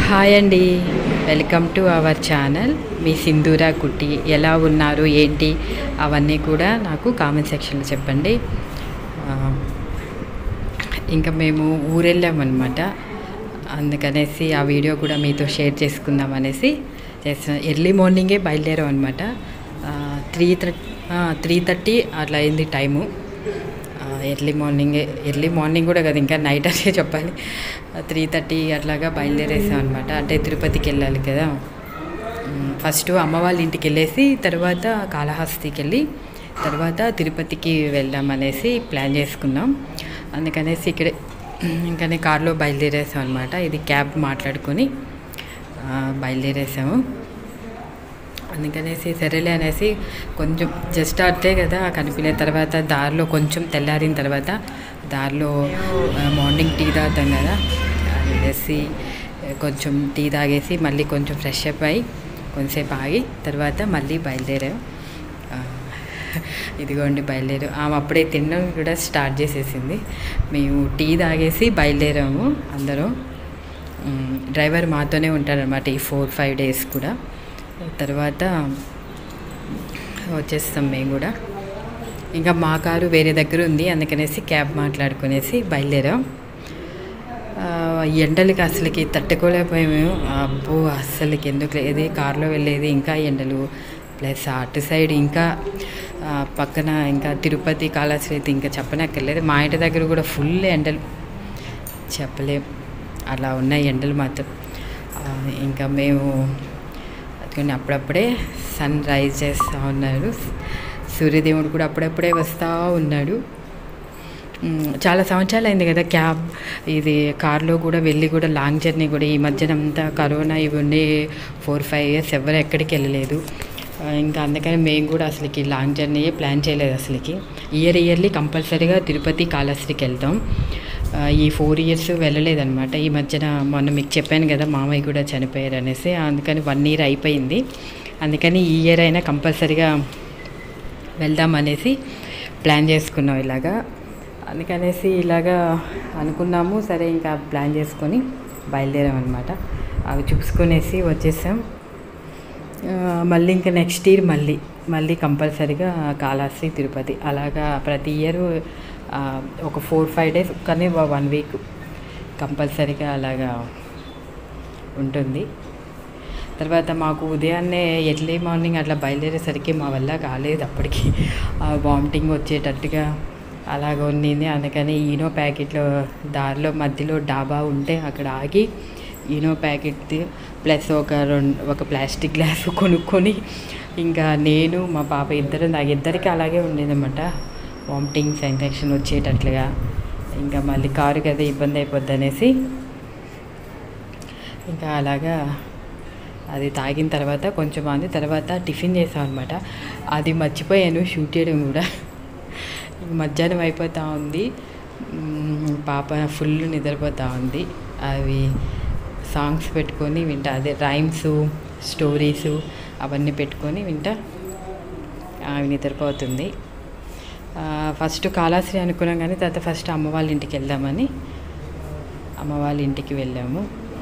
Hi అండి welcome to our channel మీ సింధూరా కుట్టి ఎలా ఉన్నారు ఏంటి అవన్నీ కూడా నాకు కామెంట్ సెక్షన్లో చెప్పండి ఆ, ఇంకా మేము ఊరెళ్ళామన్నమాట అందుకనేసి ఆ వీడియో కూడా మీతో షేర్ చేసుకుందాం అనేసి చేస్తున్నాం ఎర్లీ మార్నింగే బయలుదేరాం అనమాట త్రీ థర్టీ త్రీ థర్టీ అట్లా అయింది time early morning early morning కూడా కదా ఇంకా నైట్ అనే చెప్పాలి త్రీ థర్టీ అట్లాగా బయలుదేరేసాం అనమాట అంటే తిరుపతికి వెళ్ళాలి కదా మ్, ఫస్ట్ అమ్మ వాళ్ళ ఇంటికి వెళ్ళేసి తర్వాత కాళహస్తికి వెళ్ళి తర్వాత తిరుపతికి వెళ్దాం అనేసి ప్లాన్ చేసుకున్నాం అందుకనేసి ఇక్కడే ఇంకనే కార్లో బయలుదేరేసాం అనమాట ఇది క్యాబ్ మాట్లాడుకొని ఆ, బయలుదేరేసాము అందుకనేసి సరేలే అనేసి కొంచెం జస్ట్ అట్టే కదా కనిపిన తర్వాత దారిలో కొంచెం తెల్లారిన తర్వాత దారిలో ఆ, మార్నింగ్ టీ తాగుతాం కదా అది వేసి కొంచెం టీ తాగేసి మళ్ళీ కొంచెం ఫ్రెష్ అప్ అయ్యి కొంచెంసేపు ఆగి తర్వాత మళ్ళీ బయలుదేరాం ఆ, ఇదిగోండి బయలుదేరు ఆమె అప్పుడే తినడం కూడా స్టార్ట్ చేసేసింది మేము టీ తాగేసి బయలుదేరాము అందరం మ్, డ్రైవర్ మాతోనే ఉంటారనమాట ఈ ఫోర్ ఫైవ్ డేస్ కూడా తర్వాత వచ్చేస్తాం మేము కూడా ఇంకా మా కారు వేరే దగ్గర ఉంది అందుకనేసి క్యాబ్ మాట్లాడుకునేసి బయలుదేరాం ఆ, ఎండలకి అసలుకి తట్టుకోలేకపోయాము అబ్బో అస్సలకి ఎందుకు లేదు కారులో వెళ్ళేది ఇంకా ఎండలు ప్లస్ అటు సైడ్ ఇంకా ఆ, పక్కన ఇంకా తిరుపతి కాళహస్తి అయితే ఇంకా చెప్పనక్కర్లేదు మా ఇంటి దగ్గర కూడా ఫుల్ ఎండలు చెప్పలేం అలా ఉన్నాయి ఎండలు మాత్రం ఆ, ఇంకా మేము అందుకని అప్పుడప్పుడే సన్ రైజ్ చేస్తూ ఉన్నారు సూర్యదేవుడు కూడా అప్పుడప్పుడే వస్తూ ఉన్నాడు మ్, చాలా సంవత్సరాలు అయింది కదా క్యాబ్ ఇది కార్లో కూడా వెళ్ళి కూడా లాంగ్ జర్నీ కూడా ఈ మధ్యన అంతా కరోనా ఇవి ఉండి ఫోర్ ఫైవ్ ఇయర్స్ ఎవరు ఎక్కడికి వెళ్ళలేదు ఆ, ఇంకా అందుకని మేము కూడా అసలుకి లాంగ్ జర్నీ ప్లాన్ చేయలేదు అసలుకి ఇయర్ ఇయర్లీ కంపల్సరీగా తిరుపతి కాళహస్తికి వెళ్తాం ఆ, ఈ ఫోర్ ఇయర్స్ వెళ్ళలేదన్నమాట ఈ మధ్యన మొన్న మీకు చెప్పాను కదా మామయ్య కూడా చనిపోయారు అనేసి అందుకని వన్ ఇయర్ అయిపోయింది అందుకని ఈ ఇయర్ అయినా కంపల్సరీగా వెళ్దాం అనేసి ప్లాన్ చేసుకున్నాం ఇలాగా అందుకనేసి ఇలాగా అనుకున్నాము సరే ఇంకా ప్లాన్ చేసుకొని బయలుదేరాం అనమాట అవి చూసుకునేసి వచ్చేసాం ఆ, మళ్ళీ ఇంకా నెక్స్ట్ ఇయర్ మళ్ళీ మళ్ళీ కంపల్సరీగా కాళహస్తి తిరుపతి అలాగా ప్రతి ఇయర్ ఒక ఫోర్ ఫైవ్ డేస్ కానీ వన్ వీక్ కంపల్సరీగా అలాగా ఉంటుంది తర్వాత మాకు ఉదయాన్నే ఎర్లీ మార్నింగ్ అట్లా బయలుదేరేసరికి మా వల్ల కాలేదు అప్పటికి వామిటింగ్ వచ్చేటట్టుగా అలాగ ఉండింది అందుకని ఈనో ప్యాకెట్లో దారిలో మధ్యలో డాబా ఉంటే అక్కడ ఆగి ఈనో ప్యాకెట్ ప్లస్ ఒక రెండు ఒక ప్లాస్టిక్ గ్లాస్ కొనుక్కొని ఇంకా నేను మా పాప ఇద్దరు నాకు ఇద్దరికి అలాగే ఉండేదన్నమాట వామిటింగ్ సెన్సేషన్ వచ్చేటట్లుగా ఇంకా మళ్ళీ కారు కదా ఇబ్బంది అయిపోద్ది అనేసి ఇంకా అలాగా అది తాగిన తర్వాత కొంచెం అంది తర్వాత టిఫిన్ చేసాం అనమాట అది మర్చిపోయాను షూట్ చేయడం కూడా మధ్యాహ్నం అయిపోతూ ఉంది మ్, పాప ఫుల్ నిద్రపోతూ ఉంది అవి సాంగ్స్ పెట్టుకొని వింటా అదే రైమ్స్ స్టోరీస్ అవన్నీ పెట్టుకొని వింటా ఆమె నిద్రపోతుంది ఆ, ఫస్ట్ కాళాశ్రీ అనుకున్నాం కానీ తర్వాత ఫస్ట్ అమ్మ వాళ్ళ ఇంటికి వెళ్దామని అమ్మ వాళ్ళ ఇంటికి వెళ్ళాము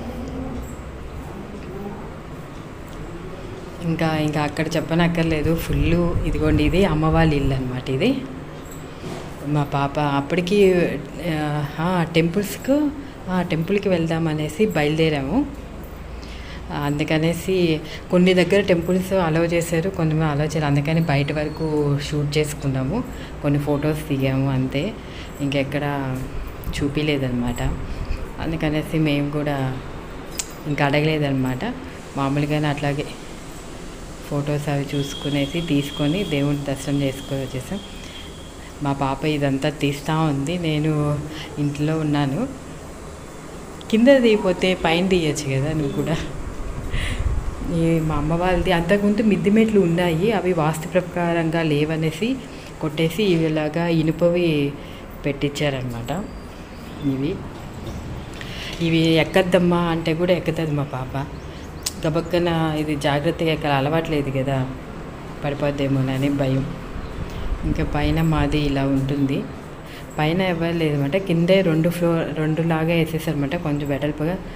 ఇంకా ఇంకా అక్కడ చెప్పనక్కర్లేదు ఫుల్ ఇదిగోండి ఇది అమ్మ వాళ్ళ ఇల్లు అనమాట ఇది మా పాప అప్పటికి ఆ, టెంపుల్స్కు ఆ, టెంపుల్కి వెళ్దాం అనేసి బయలుదేరాము ఆ, అందుకనేసి కొన్ని దగ్గర టెంపుల్స్ అలౌ చేశారు కొన్ని అలౌ చేయరు అందుకని బయట వరకు షూట్ చేసుకున్నాము కొన్ని ఫొటోస్ దిగాము అంతే ఇంకెక్కడ చూపించలేదన్నమాట అందుకనేసి మేము కూడా ఇంకా అడగలేదన్నమాట మామూలుగానే అట్లాగే ఫొటోస్ అవి చూసుకునేసి తీసుకొని దేవుని దర్శనం చేసుకొని వచ్చేసాం మా పాప ఇదంతా తీస్తూ ఉంది నేను ఇంట్లో ఉన్నాను కింద దిగిపోతే పైన తీయచ్చు కదా నువ్వు కూడా ఈ మా అమ్మ వాళ్ళది అంతకుముందు మిద్ది మెట్లు ఉన్నాయి అవి వాస్తు ప్రకారంగా లేవనేసి కొట్టేసి ఇలాగా ఇనుపవి పెట్టించారనమాట ఇవి ఇవి ఎక్కద్దమ్మా అంటే కూడా ఎక్కుతుంది మా పాప గబక్కన ఇది జాగ్రత్తగా ఎక్కడ అలవాట్లేదు కదా పడిపోద్దేమోనని భయం ఇంకా పైన మాది ఇలా ఉంటుంది పైన ఎవరు లేదన్నమాట కిందే రెండు ఫ్లోర్ రెండు లాగా వేసేసారనమాట కొంచెం వెడల్పుగా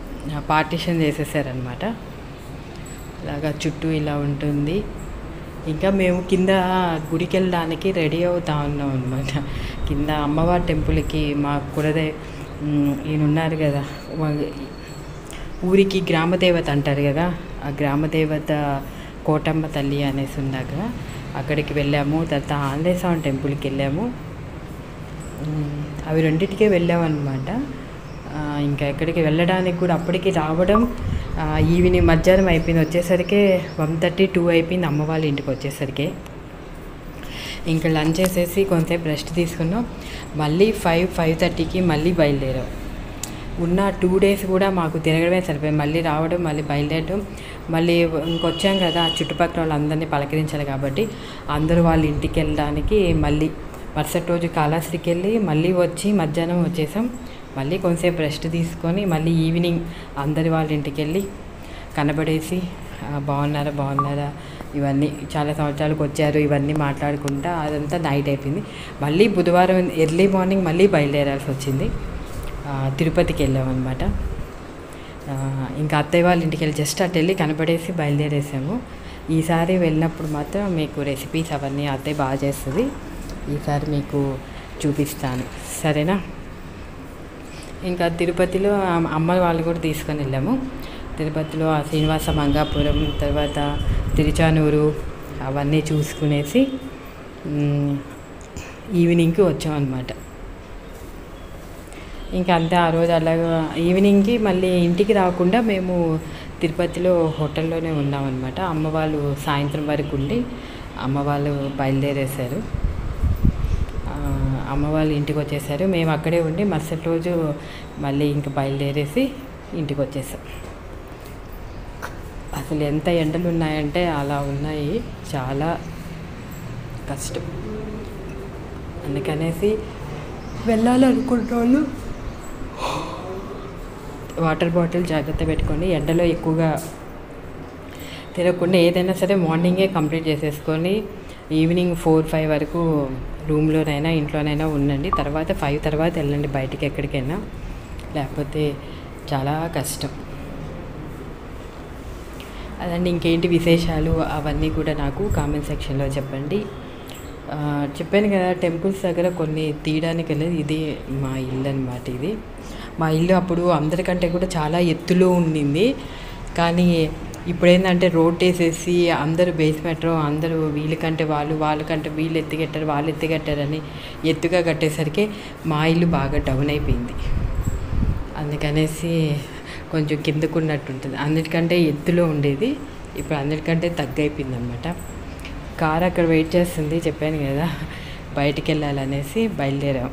పార్టీషన్ చేసేసారనమాట ఇలాగా చుట్టూ ఇలా ఉంటుంది ఇంకా మేము కింద గుడికి వెళ్ళడానికి రెడీ అవుతా ఉన్నాం అనమాట కింద అమ్మవారి టెంపుల్కి మా కులదే ఉమ్, ఈయన ఉన్నారు కదా వా- ఊరికి గ్రామదేవత అంటారు కదా ఆ గ్రామదేవత కోటమ్మ తల్లి అనేసి ఉందాక అక్కడికి వెళ్ళాము తర్వాత ఆంజనేయ స్వామి టెంపుల్కి వెళ్ళాము ఉమ్, అవి రెండింటికే వెళ్ళామన్నమాట ఆ, ఇంకా ఎక్కడికి వెళ్ళడానికి కూడా అప్పటికి రావడం ఆ, ఈవినింగ్ మధ్యాహ్నం అయిపోయింది వచ్చేసరికి వన్ థర్టీ టూ అయిపోయింది అమ్మ వాళ్ళ ఇంటికి వచ్చేసరికి ఇంకా లంచ్ చేసేసి కొంతసేపు రెస్ట్ తీసుకున్నాం మళ్ళీ ఫైవ్ ఫైవ్ థర్టీకి మళ్ళీ బయలుదేరాం ఉన్న టూ డేస్ కూడా మాకు తిరగడమే సరిపోయింది మళ్ళీ రావడం మళ్ళీ బయలుదేరడం మళ్ళీ ఇంకొచ్చాం కదా చుట్టుపక్కల వాళ్ళందరినీ పలకరించాలి కాబట్టి అందరూ వాళ్ళ ఇంటికి వెళ్ళడానికి మళ్ళీ మరుసటి రోజు కాళహస్తికి వెళ్ళి మళ్ళీ వచ్చి మధ్యాహ్నం వచ్చేసాం మళ్ళీ కొంతసేపు రెస్ట్ తీసుకొని మళ్ళీ ఈవినింగ్ అందరి వాళ్ళ ఇంటికి వెళ్ళి కనబడేసి "ఆ, బాగున్నారా బాగున్నారా ఇవన్నీ చాలా సంవత్సరాలకు వచ్చారు ఇవన్నీ మాట్లాడుకుంటా అదంతా నైట్ అయిపోయింది మళ్ళీ బుధవారం ఎర్లీ మార్నింగ్ మళ్ళీ బయలుదేరాల్సి వచ్చింది ఆ, తిరుపతికి వెళ్ళామన్నమాట ఆ, ఇంకా అత్తయ్య వాళ్ళ ఇంటికి వెళ్ళి జస్ట్ అటు వెళ్ళి కనపడేసి బయలుదేరేసాము ఈసారి వెళ్ళినప్పుడు మాత్రం మీకు రెసిపీస్ అవన్నీ అత్తయ్య బాగా చేస్తుంది ఈసారి మీకు చూపిస్తాను సరేనా ఇంకా తిరుపతిలో అమ్- అమ్మ వాళ్ళు కూడా తీసుకొని వెళ్ళాము తిరుపతిలో ఆ శ్రీనివాస మంగాపురం తర్వాత తిరుచానూరు అవన్నీ చూసుకునేసి మ్, ఈవినింగ్కి వచ్చామన్నమాట ఇంకా అంతే ఆ రోజు అలాగా ఈవినింగ్కి మళ్ళీ ఇంటికి రాకుండా మేము తిరుపతిలో హోటల్లోనే ఉన్నామన్నమాట అమ్మ వాళ్ళు సాయంత్రం వరకు ఉండి అమ్మ వాళ్ళు బయలుదేరేశారు ఆ, అమ్మ వాళ్ళు ఇంటికి వచ్చేసారు మేము అక్కడే ఉండి మరుసటి రోజు మళ్ళీ ఇంకా బయలుదేరేసి ఇంటికి వచ్చేసాం అసలు ఎంత ఎండలు ఉన్నాయంటే అలా ఉన్నాయి చాలా కష్టం అందుకనేసి వెళ్ళాలనుకున్న వాళ్ళు వాటర్ బాటిల్ జాగ్రత్త పెట్టుకొని ఎండలో ఎక్కువగా తిరగకుండా ఏదైనా సరే మార్నింగే కంప్లీట్ చేసేసుకొని ఈవినింగ్ ఫోర్ ఫైవ్ వరకు రూమ్లోనైనా ఇంట్లోనైనా ఉండండి తర్వాత ఫైవ్ తర్వాత వెళ్ళండి బయటికి ఎక్కడికైనా లేకపోతే చాలా కష్టం అదండి ఇంకేంటి విశేషాలు అవన్నీ కూడా నాకు కామెంట్ సెక్షన్లో చెప్పండి ఆ, చెప్పాను కదా టెంపుల్స్ దగ్గర కొన్ని తీయడానికి వెళ్ళేది ఇది మా ఇల్లు అనమాట ఇది మా ఇల్లు అప్పుడు అందరికంటే కూడా చాలా ఎత్తులో ఉండింది కానీ ఇప్పుడు ఏంటంటే రోడ్ వేసేసి అందరూ బేస్మెంట్ అందరూ వీళ్ళకంటే వాళ్ళు వాళ్ళకంటే వీళ్ళు ఎత్తుకెట్టారు వాళ్ళు ఎత్తుకెట్టారని ఎత్తుగా కట్టేసరికి మా ఇల్లు బాగా డౌన్ అయిపోయింది అందుకనేసి కొంచెం కిందకున్నట్టు ఉంటుంది అన్నిటికంటే ఎత్తులో ఉండేది ఇప్పుడు అన్నిటికంటే తగ్గైపోయింది అనమాట కార్ అక్కడ వెయిట్ చేస్తుంది చెప్పాను కదా బయటికి వెళ్ళాలనేసి బయలుదేరాం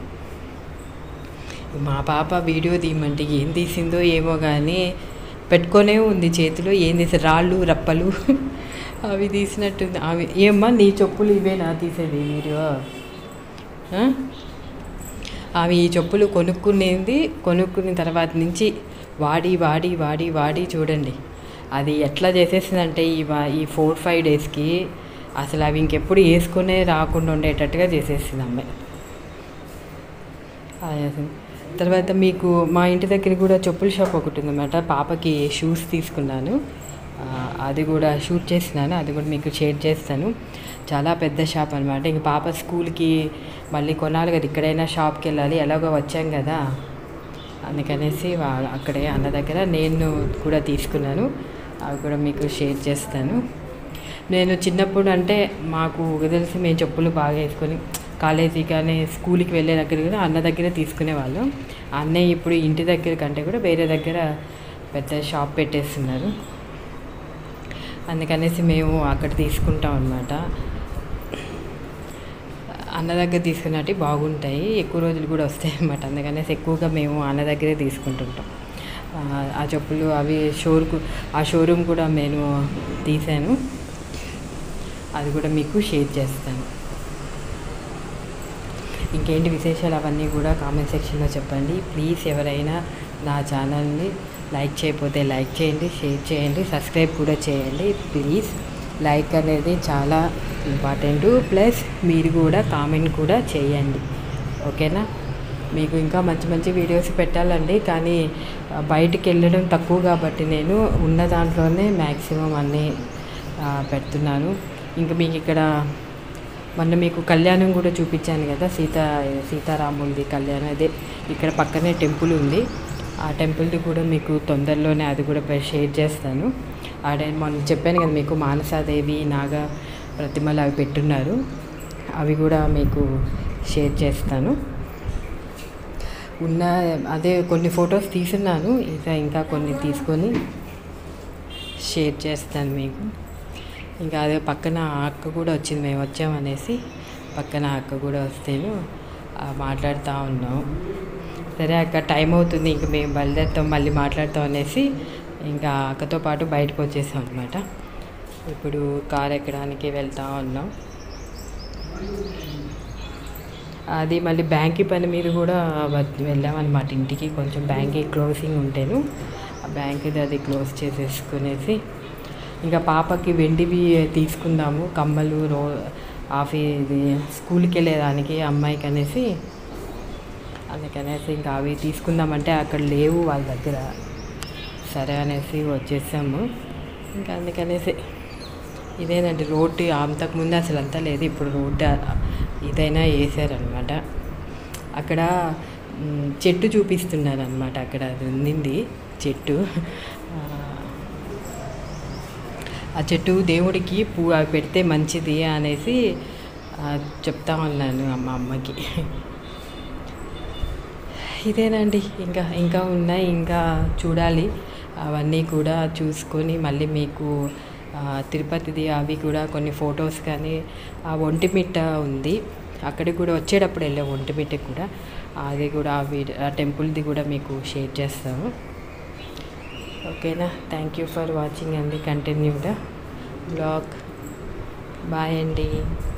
మా పాప వీడియో తీయమంటే ఏం తీసిందో ఏమో కానీ పెట్టుకొనే ఉంది చేతిలో ఏం తీసి రాళ్ళు రప్పలు అవి తీసినట్టుంది అవి ఏమ్మా నీ చెప్పులు ఇవేనా తీసేది వీడియో ఆ? ఆమె ఈ చెప్పులు కొనుక్కునేది కొనుక్కున్న తర్వాత నుంచి వాడి వాడి వాడి వాడి చూడండి అది ఎట్లా చేసేసిందంటే ఈ వా- ఈ ఫోర్ ఫైవ్ డేస్కి అసలు అవి ఇంకెప్పుడు వేసుకునే రాకుండా ఉండేటట్టుగా చేసేసింది అమ్మాయి అది తర్వాత మీకు మా ఇంటి దగ్గర కూడా చెప్పుల షాప్ ఒకటి ఉందన్నమాట పాపకి షూస్ తీసుకున్నాను ఆ, అది కూడా షూట్ చేసినాను అది కూడా మీకు షేర్ చేస్తాను చాలా పెద్ద షాప్ అనమాట ఇంక పాప స్కూల్కి మళ్ళీ కొనాలి కదా ఇక్కడైనా షాప్కి వెళ్ళాలి ఎలాగో వచ్చాం కదా అందుకనేసి వా- అక్కడే అన్న దగ్గర నేను కూడా తీసుకున్నాను అవి కూడా మీకు షేర్ చేస్తాను నేను చిన్నప్పుడు అంటే మాకు తెలిసి మేము చెప్పులు బాగా వేసుకొని కాలేజీ కానీ స్కూల్కి వెళ్ళే దగ్గర కూడా అన్న దగ్గర తీసుకునేవాళ్ళం అన్నయ్య ఇప్పుడు ఇంటి దగ్గర కంటే కూడా వేరే దగ్గర పెద్ద షాప్ పెట్టేస్తున్నారు అందుకనేసి మేము అక్కడ తీసుకుంటాం అనమాట అన్న దగ్గర తీసుకున్నట్టు బాగుంటాయి ఎక్కువ రోజులు కూడా వస్తాయి అన్నమాట అందుకనేసి ఎక్కువగా మేము అన్న దగ్గరే తీసుకుంటుంటాం ఆ, ఆ చెప్పులు అవి షోరూకు ఆ షోరూమ్ కూడా నేను తీశాను అది కూడా మీకు షేర్ చేస్తాను ఇంకేంటి విశేషాలు అవన్నీ కూడా కామెంట్ సెక్షన్లో చెప్పండి ప్లీజ్ ఎవరైనా నా ఛానల్ని లైక్ చేయకపోతే లైక్ చేయండి షేర్ చేయండి సబ్స్క్రైబ్ కూడా చేయండి ప్లీజ్ లైక్ అనేది చాలా ఇంపార్టెంట్ ప్లస్ మీరు కూడా కామెంట్ కూడా చేయండి ఓకేనా మీకు ఇంకా మంచి మంచి వీడియోస్ పెట్టాలండి కానీ ఆ, బయటికి వెళ్ళడం తక్కువ కాబట్టి నేను ఉన్న దాంట్లోనే మ్యాక్సిమం అన్నీ ఆ, పెడుతున్నాను ఇంకా మీకు ఇక్కడ మొన్న మీకు కళ్యాణం కూడా చూపించాను కదా సీత సీతారాములది కళ్యాణం అదే ఇక్కడ పక్కనే టెంపుల్ ఉంది ఆ టెంపుల్ది కూడా మీకు తొందరలోనే అది కూడా పె- షేర్ చేస్తాను ఆడ మొన్న చెప్పాను కదా మీకు మానసాదేవి నాగ ప్రతిమలు అవి పెట్టున్నారు అవి కూడా మీకు షేర్ చేస్తాను ఉన్న అదే కొన్ని ఫొటోస్ తీసున్నాను ఇంకా ఇంకా కొన్ని తీసుకొని షేర్ చేస్తాను మీకు ఇంకా అదే పక్కన ఆ అక్క కూడా వచ్చింది మేము వచ్చామనేసి పక్కన ఆ అక్క కూడా వస్తేను ఆ, మాట్లాడుతూ ఉన్నాం సరే అక్క టైం అవుతుంది ఇంక మేము బయలుదేరుతాం మళ్ళీ మాట్లాడతాం అనేసి ఇంకా ఆ అక్కతో పాటు బయటకు వచ్చేసాం అనమాట ఇప్పుడు కార్ ఎక్కడానికి వెళ్తా ఉన్నాం అది మళ్ళీ బ్యాంక్ పని మీద కూడా వ- వెళ్ళామన్నమాట ఇంటికి కొంచెం బ్యాంక్ క్లోజింగ్ ఉంటేను ఆ బ్యాంక్ది అది క్లోజ్ చేసేసుకునేసి ఇంకా పాపకి వెండివి తీసుకుందాము కమ్మలు రో ఆఫీ ఇది స్కూల్కి వెళ్ళేదానికి అమ్మాయికి అనేసి అందుకనేసి ఇంకా అవి తీసుకుందామంటే అక్కడ లేవు వాళ్ళ దగ్గర సరే అనేసి వచ్చేసాము ఇంకా అందుకనేసి ఇదేనండి రోడ్డు అంతకుముందు అసలు అంతా లేదు ఇప్పుడు రోడ్డు ఇదైనా వేసారనమాట అక్కడ మ్, చెట్టు చూపిస్తున్నారు అనమాట అక్కడ అది ఉండింది చెట్టు ఆ, ఆ చెట్టు దేవుడికి పూ అవి పెడితే మంచిది అనేసి ఆ, చెప్తా ఉన్నాను మా అమ్మకి ఇదేనండి ఇంకా ఇంకా ఉన్నాయి ఇంకా చూడాలి అవన్నీ కూడా చూసుకొని మళ్ళీ మీకు ఆ, తిరుపతిది అవి కూడా కొన్ని ఫొటోస్ కానీ ఆ ఒంటిమిట్ట ఉంది అక్కడికి కూడా వచ్చేటప్పుడు వెళ్ళే ఒంటిమిట్టకి కూడా అది కూడా ఆ వీడియో ఆ టెంపుల్ది కూడా మీకు షేర్ చేస్తాము ఓకేనా థ్యాంక్ యూ ఫర్ వాచింగ్ అండి కంటిన్యూడా బ్లాగ్ బాయ్ అండి